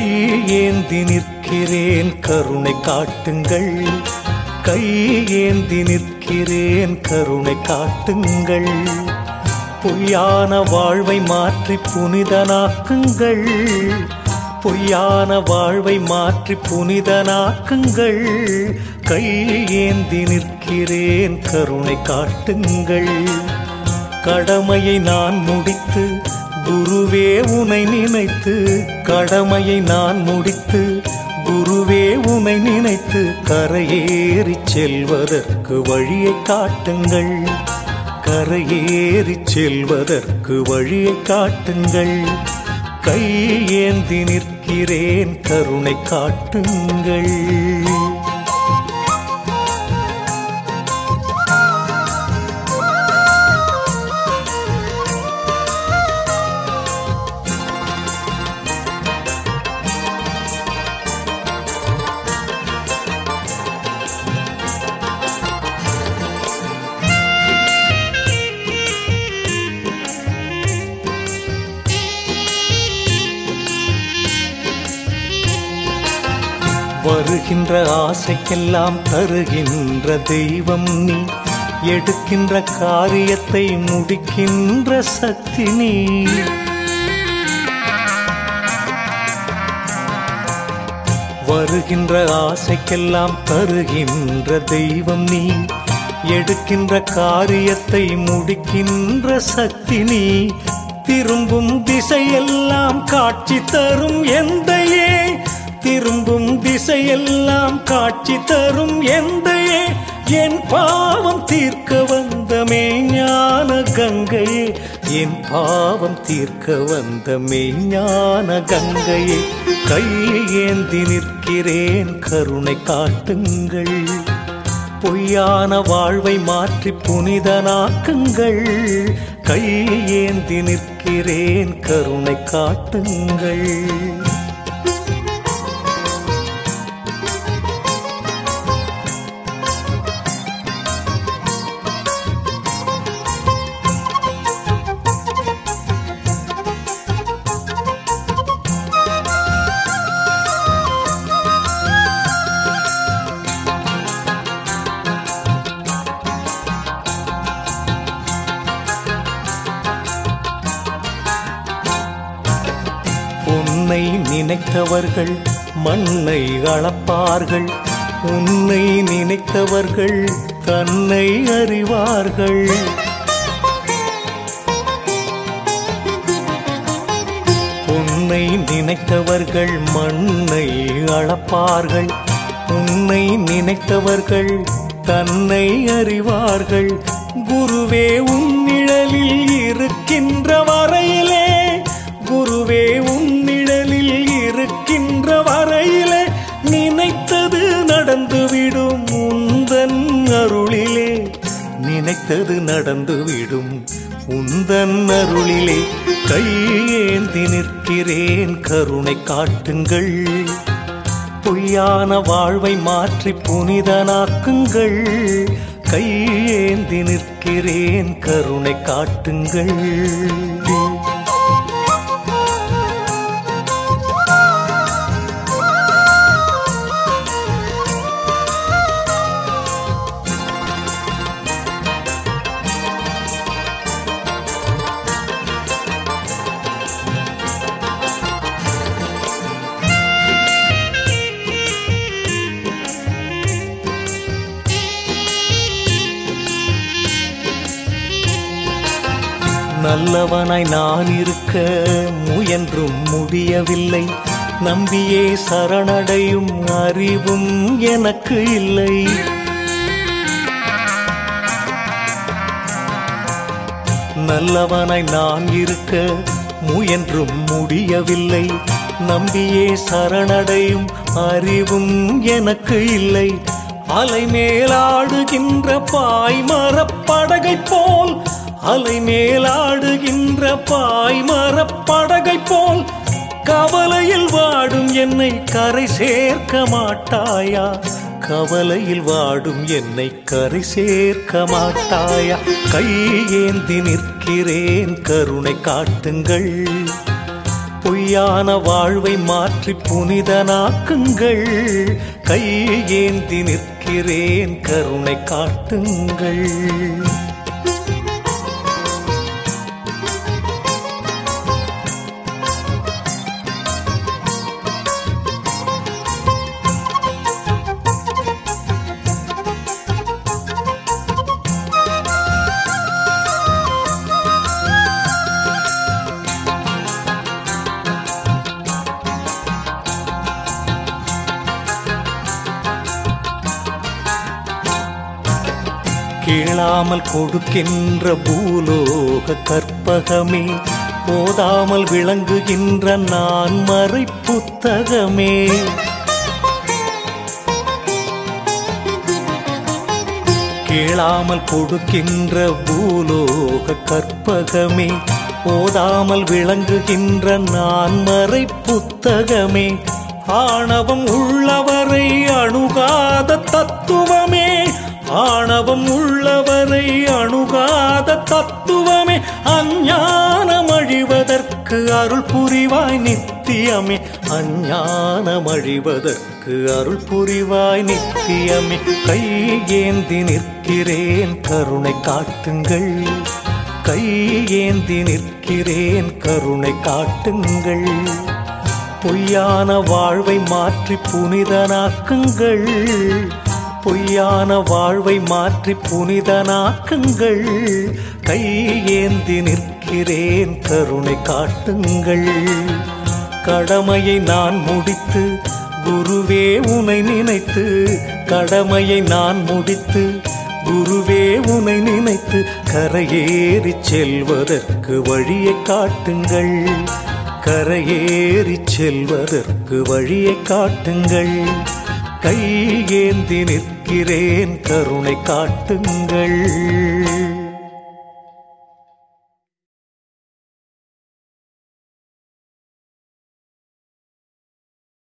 ஏந்தி நிற்கிறேன் கருணை காட்டுங்கள் கை ஏந்தி நிற்கிறேன் கருணை காட்டுங்கள் பொய்யான வாழ்வை மாற்றி புனிதனாக்குங்கள் பொய்யான வாழ்வை மாற்றி புனிதனாக்குங்கள் கை ஏந்தி நிற்கிறேன் கருணை காட்டுங்கள் கடமையை நான் முடித்து குருவே உனை நினைத்து கடமையை நான் முடித்து குருவே உனை நினைத்து கரையேறி செல்வதற்கு வழியை காட்டுங்கள் கரையேறி செல்வதற்கு வழியை காட்டுங்கள் கை ஏந்தி நிற்கிறேன் கருணை காட்டுங்கள் வருகின்ற ஆசைக்கெல்லாம் தருகின்ற தெய்வம் நீ எடுக்கின்ற காரியத்தை முடிக்கின்ற சக்தி நீ வருகின்ற ஆசைக்கெல்லாம் தருகின்ற தெய்வம் நீ எடுக்கின்ற காரியத்தை முடிக்கின்ற சக்தி நீ திரும்பும் திசையெல்லாம் காட்சி தரும் எந்தையே திரும்பும் திசையெல்லாம் காட்சி தரும் எந்தையே என் பாவம் தீர்க்க வந்த மெய்ஞான கங்கையே என் பாவம் தீர்க்க வந்த மெய்ஞான கங்கையே கையை ஏந்தி நிற்கிறேன் கருணை காட்டுங்கள் பொய்யான வாழ்வை மாற்றி புனிதனாக்குங்கள் கையை ஏந்தி நிற்கிறேன் கருணை காட்டுங்கள் உன்னை நினைத்தவர்கள் மண்ணை அளப்பார்கள் உன்னை நினைத்தவர்கள் தன்னை அறிவார்கள் உன்னை நினைத்தவர்கள் மண்ணை அளப்பார்கள் உன்னை நினைத்தவர்கள் தன்னை அறிவார்கள் குருவே உன் நிழலில் இருக்கின்ற வரையிலே குருவே உன் நிழலில் இருக்கின்ற வரையிலே நினைத்தது நடந்துவிடும் உந்தன் அருளிலே நினைத்தது நடந்துவிடும் உந்தன் அருளிலே கையேந்தி நிற்கிறேன் கருணை காட்டுங்கள் பொய்யான வாழ்வை மாற்றி புனிதனாக்குங்கள் கையேந்தி நிற்கிறேன் கருணை காட்டுங்கள் நல்லவனாய் நான் இருக்க முயன்றும் முடியவில்லை நம்பியே சரணடையும் அறிவும் எனக்கு இல்லை நல்லவனாய் நான் இருக்க முயன்றும் முடியவில்லை நம்பியே சரணடையும் அறிவும் எனக்கு இல்லை அலை மேலாடுகின்ற பாய்மரப் படகை போல் அலை மேலாடுகின்ற பாய்மரப் படகை போல் கவலையில் வாடும் என்னை கரை சேர்க்க மாட்டாயா கவலையில் வாடும் என்னை கரை சேர்க்க மாட்டாயா கையேந்தி நிற்கிறேன் கருணை காட்டுங்கள் பொய் பொய்யான வாழ்வை மாற்றி புனிதனாக்குங்கள் கை ஏந்தி நிற்கிறேன் கருணை காட்டுங்கள் கேளாமல் கொடுக்கின்ற பூலோக கற்பகமே போதாமல் விளங்குகின்ற நான் மறை புத்தகமே கேளாமல் கொடுக்கின்ற பூலோக கற்பகமே போதாமல் விளங்குகின்ற நான் மறை புத்தகமே ஆணவம் உள்ளவரை அணுகாத தத்துவமே ஆணவம் உள்ளவரை அணுகாத தத்துவமே அஞ்ஞானம் அழிவதற்கு அருள் புரிவாய் நித்தியமே அஞ்ஞானம் அழிவதற்கு அருள் புரிவாய் நித்தியமே கை ஏந்தி நிற்கிறேன் கருணை காட்டுங்கள் கை ஏந்தி நிற்கிறேன் கருணை காட்டுங்கள் பொய்யான வாழ்வை மாற்றி புனிதனாக்குங்கள் பொய்யான வாழ்வை மாற்றி புனிதனாக்குங்கள் கை ஏந்தி நிற்கிறேன் கருணை காட்டுங்கள் கடமையை நான் முடித்து குருவே உனை நினைத்து கடமையை நான் முடித்து குருவே உனை நினைத்து கரையேறி செல்வதற்கு வழியை காட்டுங்கள் கரையேறி செல்வதற்கு வழியை காட்டுங்கள் கை ஏந்தி நிற்கிறேன் கருணை காட்டுங்கள்